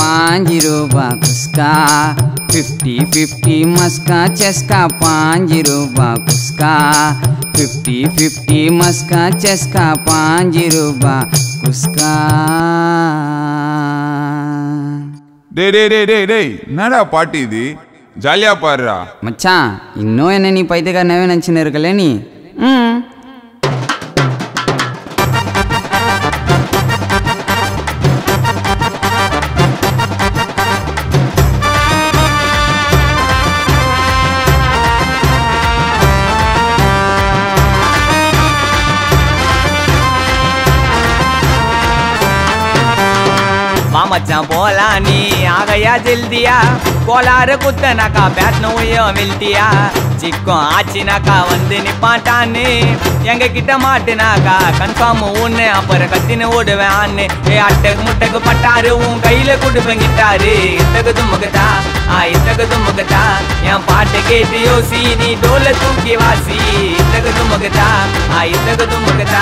பாஞ்சு ரூபா குஸ்கா fifty fifty மஸ்கா செஸ்கா பாஞ்சு ரூபா குஸ்கா ஃபிஃப்டி ஃபிஃப்டி மஸ்கா செஸ்கா பாஞ்சு ரூபா குஸ்கா டேய் டேய் டேய் டேய் டேய் என்னடா பாட்டு இது ஜாலியா பாடுறா மச்சான் இன்னும் என்ன நீ பைத்தியக்காரனவே நினச்சின்னு இருக்கல நீ ம் வா மச்சான் போலாம் நீ ஆகையா ஜெல்தியா கோளாறு குத்தனாக்கா பேட்ன உயம் வெல்தியா சிக்கம் ஆச்சினாக்கா வந்து நிப்பாட்டான்னு எங்க கிட்ட மாட்டுனாக்கா கன்ஃபார்ம் ஒண்ணு அப்புறம் கத்தின்னு ஓடுவேன் ஆன்னு ஏ அட்டக்கு முட்டக்கு பட்டாரு உன் கையில கொடுப்பேன் கிட்டாரு இத்தகு தும்முக்குதா ஆ இத்தகு தும்முக்குதா என் பாட்டு கேட்டு யோசி நீ டோல தூக்கி வாசி இத்தகு தும்முக்குதா ஆ இத்தகு தும்முக்குதா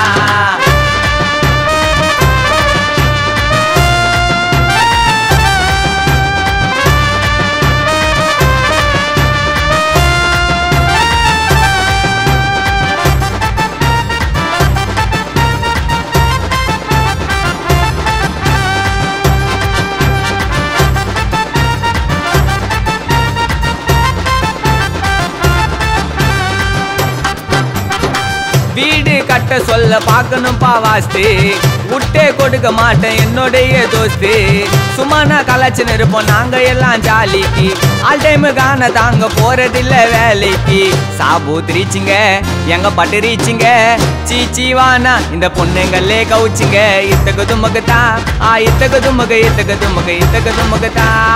வீடு கட்ட சொல்ல பார்க்கணும் வாஸ்து விட்டே கொடுக்க மாட்டேன் என்னுடைய தோஸ்து சும்மா நான் கலாச்சின்னு இருப்போம் நாங்க எல்லாம் ஜாலிக்கு ஆல் டைம் காண தாங்க போறதில்ல வேலைக்கு சாபூத் ரீச்சிங்க எங்க பட்டு ரீச்சிங்க சீச்சி வானா இந்த பொண்ணுங்களே கவுச்சிங்க இத்தகு தும்மக்கு தான் ஆ இத்தகு தும்மக்கு இத்தகு தும்மக்கு இத்தகு தும்மக்கு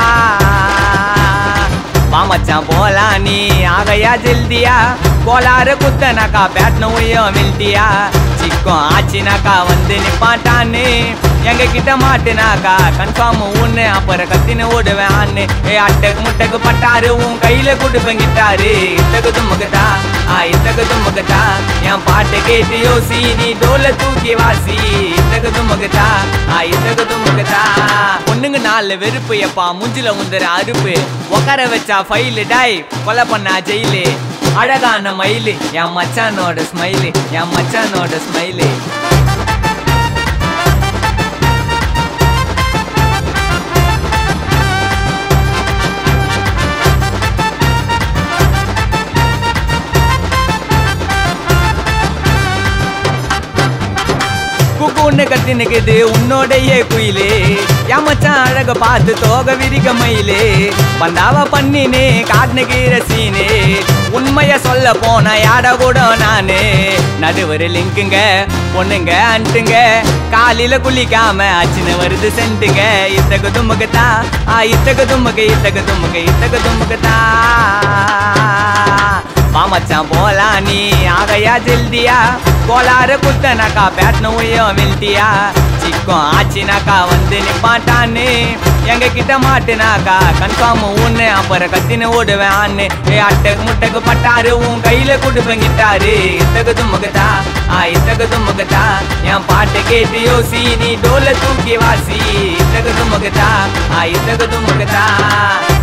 வா மச்சான் போலாம் நீ ஆகையா ஜெல்தியா கோளாறு குத்தனாக்கா பேட்ன உயம் மில்தியா சிக்கம் ஆச்சினாக்கா வந்து நிப்பாட்டான்னு எங்க கிட்ட மாட்டுனாக்கா கன்ஃபார்ம் ஒண்ணு அப்புறம் கத்தின்னு ஓடுவேன் ஆன்னு ஏ அட்டக்கு முட்டக்கு பட்டாரு உன் கையில கொடுப்பேன் கிட்டாரு இத்தகு தும்முக்குதா ஆ இத்தகு தும்முக்குதா என் பாட்டு கேட்டு யோசி நீ டோல தூக்கி வாசி இத்தகு தும்முக்குதா ஆ இத்தகு தும்முக்குதா பொண்ணுங்க நாலு வெறுப்பு எப்பா மூஞ்சில உந்துற அறுப்பு உட்கார வச்சா ஃபைலு டாய் கொலை பண்ணா ஜெயிலு அழகான மயிலு என் மச்சானோட ஸ்மைலு என் மச்சானோட ஸ்மைலு குக்குன்னு கத்தி நிக்குது உன்னோடைய குயிலே என் மச்சான் அழக பார்த்து தோக விரிக்க மயிலே வந்தாவ பண்ணினே காட்டுனுக்கிற சீனே உண்மைய சொல்ல போனா யாட கூட நானு நடுவர் லிங்குங்க பொண்ணுங்க அன்ட்டுங்க காலையில குளிக்காம அச்சின்னு வருது சென்ட்டுங்க இத்தகு தும்முக்குதா ஆ இத்தகு தும்முக்கு இத்தகு தும்முக்கு இத்தகு தும்முக்குதா வா மச்சான் போலாம் நீ ஆகையா ஜெல்தியா கோளாறு குத்தனாக்கா பேட்ன உயம் மில்தியா சிக்கம் ஆச்சினாக்கா வந்து நிப்பாட்டான்னு எங்க கிட்ட மாட்டுனாக்கா கன்ஃபார்ம் ஒண்ணு அப்புறம் கத்தின்னு ஓடுவேன் ஆன்னு ஏ அட்டக்கு முட்டக்கு பட்டாரு உன் கையில கொடுப்பேன் கிட்டாரு இத்தகு தும்முக்குதா ஆ இத்தகு தும்முக்குதா என் பாட்டு கேட்டு யோசி நீ டோல தூக்கி வாசி இத்தகு தும்முக்குதா ஆ இத்தகு தும்முக்குதா